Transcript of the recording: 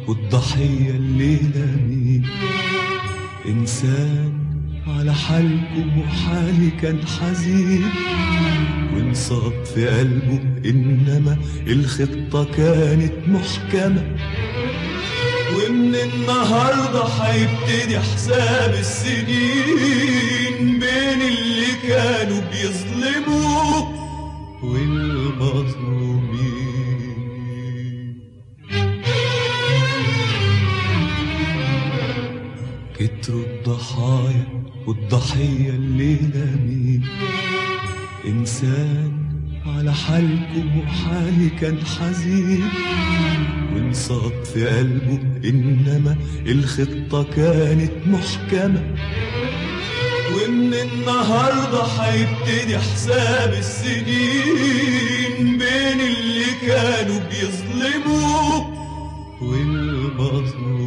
والضحية الليلة مين إنسان على حالكم وحالي كان حزين وانصاب في قلبه إنما الخطة كانت محكمة ومن النهاردة هيبتدي حساب السنين بين اللي كانوا بيظلموا والمظلومين كتروا الضحايا والضحية الليلة مين إنسان على حالكم وحالي كان حزين وانصاب في قلبه إنما الخطة كانت محكمة ومن النهاردة هيبتدي حساب السنين بين اللي كانوا بيظلموا والمظلومين